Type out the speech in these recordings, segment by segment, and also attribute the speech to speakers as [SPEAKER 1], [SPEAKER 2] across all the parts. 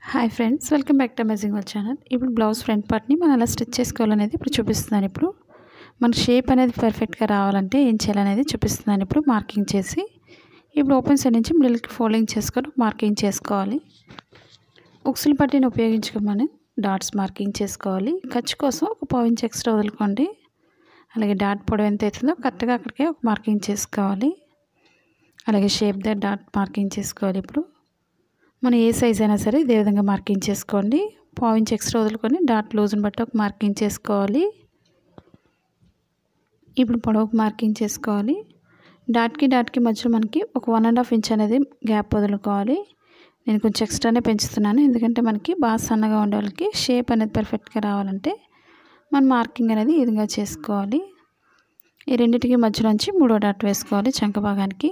[SPEAKER 1] Hi friends welcome back to amazing వల్ channel ఇప్పుడు blouse front పార్ట్ని మనం ఎలా స్టిచ్ చేసుకోవాలనేది ఇప్పుడు చూపిస్తున్నాను ఇప్పుడు మన షేప్ అనేది పర్ఫెక్ట్గా రావాలంటే ఏం చేయాలనేది చూపిస్తున్నాను ఇప్పుడు మార్కింగ్ చేసి ఇప్పుడు ఓపెన్ సైడ్ నుంచి మిడిల్కి ఫోల్డింగ్ చేసుకొని మార్కింగ్ చేసుకోవాలి ఉక్సులు పట్టిని ఉపయోగించుకోమని డాట్స్ మార్కింగ్ చేసుకోవాలి ఖర్చు కోసం ఒక పావు ఇంచ్ ఎక్స్ట్రా వదులుకోండి అలాగే డాట్ పొడవు ఎంత అవుతుందో కరెక్ట్గా అక్కడికే ఒక మార్కింగ్ చేసుకోవాలి అలాగే షేప్ ద డాట్ మార్కింగ్ చేసుకోవాలి ఇప్పుడు మనం ఏ సైజ్ అయినా సరే ఇదే విధంగా మార్కింగ్ చేసుకోండి పావు ఇంచ్ ఎక్స్ట్రా వదులుకొని డాట్ లూజ్ని బట్టి ఒక మార్కింగ్ చేసుకోవాలి ఇప్పుడు పొడవుకు మార్కింగ్ చేసుకోవాలి డాట్కి డాట్కి మధ్యలో మనకి ఒక వన్ అండ్ హాఫ్ ఇంచ్ అనేది గ్యాప్ వదులుకోవాలి నేను కొంచెం ఎక్స్ట్రానే పెంచుతున్నాను ఎందుకంటే మనకి బాగా సన్నగా ఉండే వాళ్ళకి షేప్ అనేది పర్ఫెక్ట్గా రావాలంటే మన మార్కింగ్ అనేది ఈ విధంగా చేసుకోవాలి ఈ రెండింటికి మధ్యలోంచి మూడో డాట్ వేసుకోవాలి చంక భాగానికి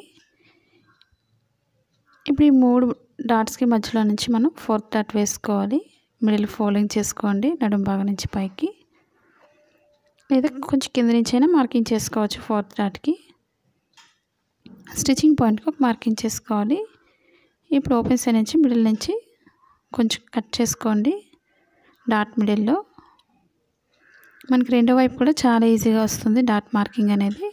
[SPEAKER 1] ఇప్పుడు ఈ మూడు డాట్స్కి మధ్యలో నుంచి మనం ఫోర్త్ డాట్ వేసుకోవాలి మిడిల్ ఫోల్డింగ్ చేసుకోండి నడుం భాగం నుంచి పైకి లేదా కొంచెం కింద నుంచి అయినా మార్కింగ్ చేసుకోవచ్చు ఫోర్త్ డాట్కి స్టిచ్చింగ్ పాయింట్కి ఒక మార్కింగ్ చేసుకోవాలి ఇప్పుడు ఓపెన్ సైడ్ నుంచి మిడిల్ నుంచి కొంచెం కట్ చేసుకోండి డాట్ మిడిల్లో మనకి రెండో వైపు కూడా చాలా ఈజీగా వస్తుంది డాట్ మార్కింగ్ అనేది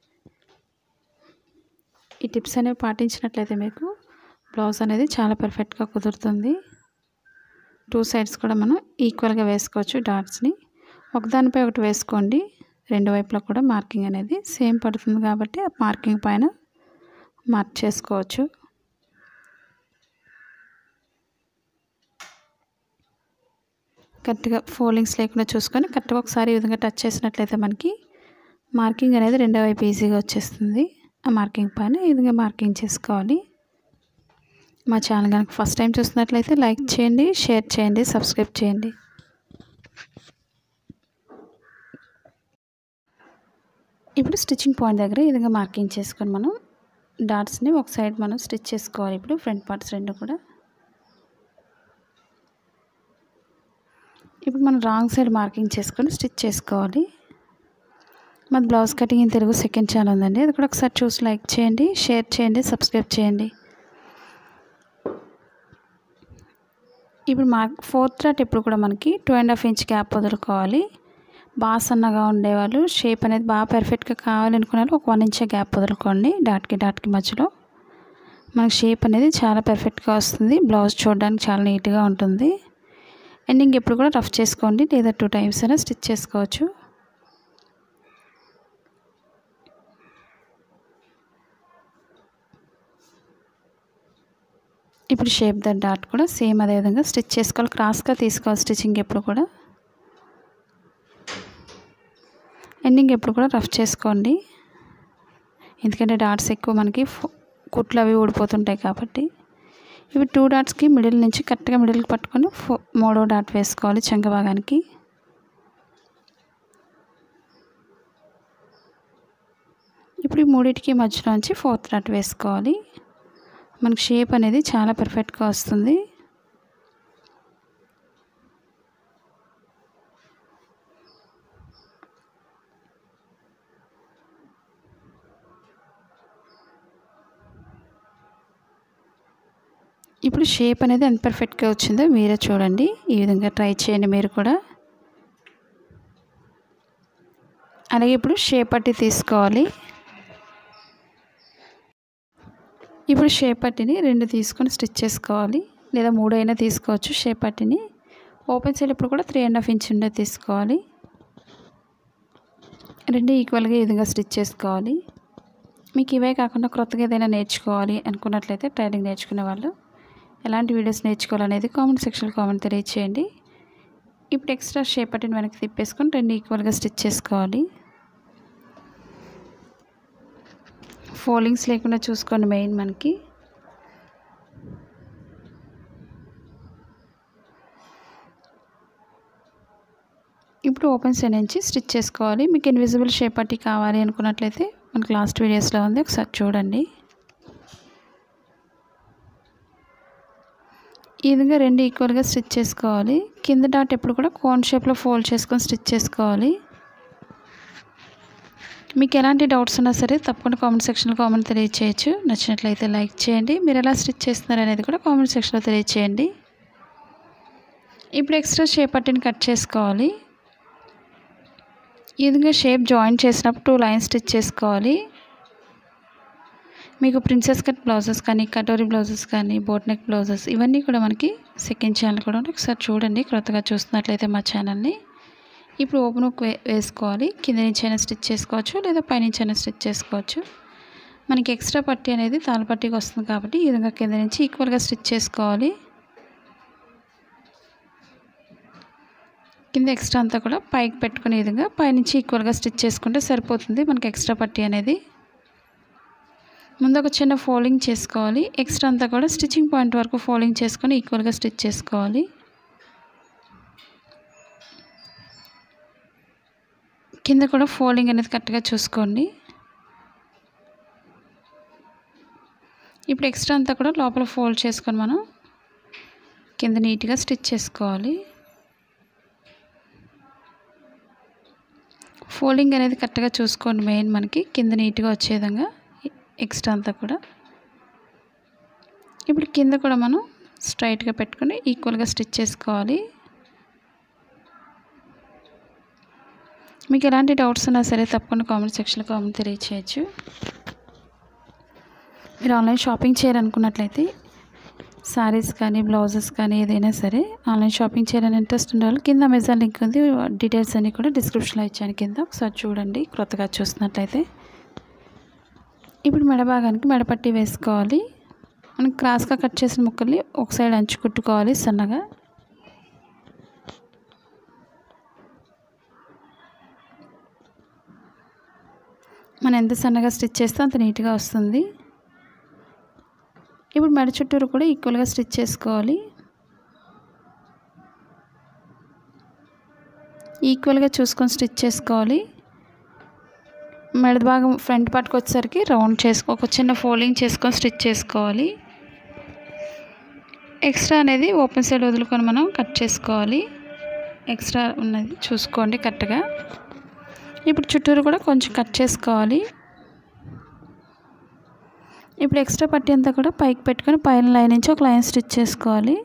[SPEAKER 1] ఈ టిప్స్ అనేవి పాటించినట్లయితే మీకు బ్లౌజ్ అనేది చాలా పర్ఫెక్ట్గా కుదురుతుంది టూ సైడ్స్ కూడా మనం ఈక్వల్గా వేసుకోవచ్చు డాట్స్ని ఒకదానిపై ఒకటి వేసుకోండి రెండు వైపులా కూడా మార్కింగ్ అనేది సేమ్ పడుతుంది కాబట్టి ఆ మార్కింగ్ పైన మార్క్ చేసుకోవచ్చు కరెక్ట్గా ఫోల్డింగ్స్ లేకుండా చూసుకొని కరెక్ట్గా ఒకసారి ఈ విధంగా టచ్ చేసినట్లయితే మనకి మార్కింగ్ అనేది రెండో వైపు ఈజీగా వచ్చేస్తుంది ఆ మార్కింగ్ పైన ఈ విధంగా మార్కింగ్ చేసుకోవాలి మా ఛానల్ కనుక ఫస్ట్ టైం చూస్తున్నట్లయితే లైక్ చేయండి షేర్ చేయండి సబ్స్క్రైబ్ చేయండి ఇప్పుడు స్టిచ్చింగ్ పాయింట్ దగ్గర ఈ విధంగా మార్కింగ్ చేసుకొని మనం డాట్స్ని ఒక సైడ్ మనం స్టిచ్ చేసుకోవాలి ఇప్పుడు ఫ్రంట్ పార్ట్స్ రెండు కూడా ఇప్పుడు మనం రాంగ్ సైడ్ మార్కింగ్ చేసుకొని స్టిచ్ చేసుకోవాలి మాది blouse cutting in Telugu second channel ఉందండి అది కూడా ఒకసారి చూసి లైక్ చేయండి షేర్ చేయండి సబ్స్క్రైబ్ చేయండి ఇప్పుడు మార్క్ ఫోర్త్ డాట్ ఎప్పుడు కూడా మనకి two and half inch gap వదులుకోవాలి బాగా సన్నగా ఉండేవాళ్ళు షేప్ అనేది బాగా పర్ఫెక్ట్గా కావాలనుకునే ఒక వన్ ఇంచ్ గ్యాప్ వదులుకోండి డాట్కి డాట్కి మధ్యలో మనకి షేప్ అనేది చాలా పర్ఫెక్ట్గా వస్తుంది బ్లౌజ్ చూడడానికి చాలా నీట్గా ఉంటుంది ఎండింగ్ ఎప్పుడు కూడా రఫ్ చేసుకోండి లేదా టూ టైమ్స్ అయినా స్టిచ్ చేసుకోవచ్చు ఇప్పుడు షేప్ ద డాట్ కూడా సేమ్ అదే విధంగా స్టిచ్ చేసుకోవాలి క్రాస్గా తీసుకోవాలి స్టిచ్చింగ్ ఎప్పుడు కూడా ఎండింగ్ ఎప్పుడు కూడా రఫ్ చేసుకోండి ఎందుకంటే డాట్స్ ఎక్కువ మనకి కుట్లు అవి ఊడిపోతుంటాయి కాబట్టి ఇవి టూ డాట్స్కి మిడిల్ నుంచి కరెక్ట్గా మిడిల్కి పట్టుకొని ఫో మూడో డాట్ వేసుకోవాలి చంక భాగానికి ఇప్పుడు ఈ మూడింటికి మధ్యలో నుంచి ఫోర్త్ డాట్ వేసుకోవాలి మనకి షేప్ అనేది చాలా పర్ఫెక్ట్గా వస్తుంది ఇప్పుడు షేప్ అనేది ఎంత పర్ఫెక్ట్గా వచ్చిందో మీరే చూడండి ఈ విధంగా ట్రై చేయండి మీరు కూడా అలాగే ఇప్పుడు షేప్ పట్టి తీసుకోవాలి ఇప్పుడు షేప్ పట్టిని రెండు తీసుకొని స్టిచ్ చేసుకోవాలి లేదా మూడు అయినా తీసుకోవచ్చు షేప్ పట్టిని ఓపెన్ సైడ్ ఇప్పుడు కూడా త్రీ అండ్ హాఫ్ ఇంచ్ ఉండే తీసుకోవాలి రెండు ఈక్వల్గా ఈ విధంగా స్టిచ్ చేసుకోవాలి మీకు ఇవే కాకుండా క్రొత్తగా ఏదైనా నేర్చుకోవాలి అనుకున్నట్లయితే ట్రైనింగ్ నేర్చుకునే వాళ్ళు ఎలాంటి వీడియోస్ నేర్చుకోవాలనేది కామెంట్ సెక్షన్లో కామెంట్ తెలియచేయండి ఇప్పుడు ఎక్స్ట్రా షేప్ పట్టిని వెనక్కి తిప్పేసుకొని రెండు ఈక్వల్గా స్టిచ్ చేసుకోవాలి ఫోల్డింగ్స్ లేకుండా చూసుకోండి మెయిన్ మనకి ఇప్పుడు ఓపెన్ సైడ్ నుంచి స్టిచ్ చేసుకోవాలి మీకు ఇన్విజిబుల్ షేప్ పట్టి కావాలి అనుకున్నట్లయితే మనకి లాస్ట్ వీడియోస్లో ఉంది ఒకసారి చూడండి ఈ విధంగా రెండు ఈక్వల్గా స్టిచ్ చేసుకోవాలి కింద డాట్ ఎప్పుడు కూడా కోన్ షేప్లో ఫోల్డ్ చేసుకొని స్టిచ్ చేసుకోవాలి మీకు ఎలాంటి డౌట్స్ ఉన్నా సరే తప్పకుండా కామెంట్ సెక్షన్లో కామెంట్ తెలియచేయచ్చు నచ్చినట్లయితే లైక్ చేయండి మీరు ఎలా స్టిచ్ చేస్తున్నారు అనేది కూడా కామెంట్ సెక్షన్లో తెలియచేయండి ఇప్పుడు ఎక్స్ట్రా షేప్ పట్టిని కట్ చేసుకోవాలి ఈ విధంగా షేప్ జాయిన్ చేసినప్పుడు టూ లైన్స్ స్టిచ్ చేసుకోవాలి మీకు ప్రిన్సెస్ కట్ బ్లౌజెస్ కానీ కటోరీ బ్లౌజెస్ కానీ బోట్ నెక్ బ్లౌజెస్ ఇవన్నీ కూడా మనకి సెకండ్ ఛానల్ కూడా ఉంటాయి. ఒకసారి చూడండి క్రొత్తగా చూస్తున్నట్లయితే మా ఛానల్ని ఇప్పుడు ఓపెన్ హుక్ వే వేసుకోవాలి కింద నుంచి అయినా స్టిచ్ చేసుకోవచ్చు లేదా పైనుంచి అయినా స్టిచ్ చేసుకోవచ్చు మనకి ఎక్స్ట్రా పట్టి అనేది తాళపట్టికి వస్తుంది కాబట్టి ఈ విధంగా కింద నుంచి ఈక్వల్గా స్టిచ్ చేసుకోవాలి కింద ఎక్స్ట్రా అంతా కూడా పైకి పెట్టుకునే విధంగా పైనుంచి ఈక్వల్గా స్టిచ్ చేసుకుంటే సరిపోతుంది మనకి ఎక్స్ట్రా పట్టి అనేది ముందు ఒక చిన్న ఫోల్డింగ్ చేసుకోవాలి ఎక్స్ట్రా అంతా కూడా స్టిచ్చింగ్ పాయింట్ వరకు ఫోల్డింగ్ చేసుకొని ఈక్వల్గా స్టిచ్ చేసుకోవాలి కింద కూడా ఫోల్డింగ్ అనేది కరెక్ట్గా చూసుకోండి ఇప్పుడు ఎక్స్ట్రా అంతా కూడా లోపల ఫోల్డ్ చేసుకొని మనం కింద నీట్గా స్టిచ్ చేసుకోవాలి ఫోల్డింగ్ అనేది కరెక్ట్గా చూసుకోండి మెయిన్ మనకి కింద నీట్గా వచ్చే విధంగా ఎక్స్ట్రా అంతా కూడా ఇప్పుడు కింద కూడా మనం స్ట్రైట్గా పెట్టుకొని ఈక్వల్గా స్టిచ్ చేసుకోవాలి మీకు ఎలాంటి డౌట్స్ ఉన్నా సరే తప్పకుండా కామెంట్ సెక్షన్లో కామెంట్ తెలియచేయచ్చు మీరు ఆన్లైన్ షాపింగ్ చేయాలనుకున్నట్లయితే శారీస్ కానీ బ్లౌజెస్ కానీ ఏదైనా సరే ఆన్లైన్ షాపింగ్ చేయాలని ఇంట్రెస్ట్ ఉండే వాళ్ళు కింద అమెజాన్ లింక్ ఉంది డీటెయిల్స్ అన్నీ కూడా డిస్క్రిప్షన్లో ఇచ్చాను కింద ఒకసారి చూడండి క్రొత్తగా చూస్తున్నట్లయితే ఇప్పుడు మెడ భాగానికి మెడపట్టి వేసుకోవాలి మనం క్రాస్గా కట్ చేసిన ముక్కల్ని ఒక సైడ్ అంచు కుట్టుకోవాలి సన్నగా మనం ఎంత సన్నగా స్టిచ్ చేస్తే అంత నీట్గా వస్తుంది ఇప్పుడు మెడ చుట్టూరు కూడా ఈక్వల్గా స్టిచ్ చేసుకోవాలి ఈక్వల్గా చూసుకొని స్టిచ్ చేసుకోవాలి మెడ భాగం ఫ్రంట్ పార్ట్కి వచ్చేసరికి రౌండ్ చేసుకో ఒక చిన్న ఫోల్డింగ్ చేసుకొని స్టిచ్ చేసుకోవాలి ఎక్స్ట్రా అనేది ఓపెన్ సైడ్ వదులుకొని మనం కట్ చేసుకోవాలి ఎక్స్ట్రా ఉన్నది చూసుకోండి కరెక్ట్గా ఇప్పుడు చుట్టూరు కూడా కొంచెం కట్ చేసుకోవాలి ఇప్పుడు ఎక్స్ట్రా పట్టి అంతా కూడా పైకి పెట్టుకొని పైన లైన్ నుంచి ఒక లైన్ స్టిచ్ చేసుకోవాలి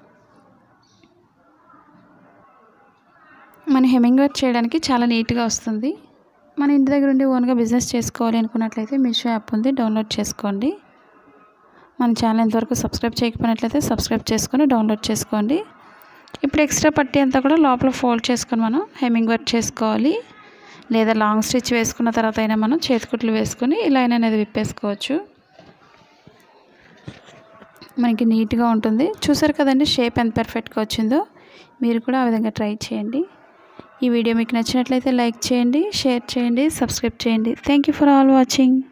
[SPEAKER 1] మన హెమ్మింగ్ వర్క్ చేయడానికి చాలా నీట్గా వస్తుంది మన ఇంటి దగ్గర ఉండి ఓన్గా బిజినెస్ చేసుకోవాలి అనుకున్నట్లయితే మీషో యాప్ ఉంది డౌన్లోడ్ చేసుకోండి మన ఛానల్ ఇంతవరకు సబ్స్క్రైబ్ చేయకపోయినట్లయితే సబ్స్క్రైబ్ చేసుకొని డౌన్లోడ్ చేసుకోండి ఇప్పుడు ఎక్స్ట్రా పట్టి అంతా కూడా లోపల ఫోల్డ్ చేసుకొని మనం హెమ్మింగ్ వర్క్ చేసుకోవాలి లేదా లాంగ్ స్టిచ్ వేసుకున్న తర్వాత అయినా మనం చేతికుట్లు వేసుకొని ఇలా అయినా అనేది విప్పేసుకోవచ్చు మనకి నీట్గా ఉంటుంది చూసారు కదండి షేప్ ఎంత పర్ఫెక్ట్గా వచ్చిందో మీరు కూడా ఆ విధంగా ట్రై చేయండి ఈ వీడియో మీకు నచ్చినట్లయితే లైక్ చేయండి షేర్ చేయండి సబ్స్క్రైబ్ చేయండి thank you for all watching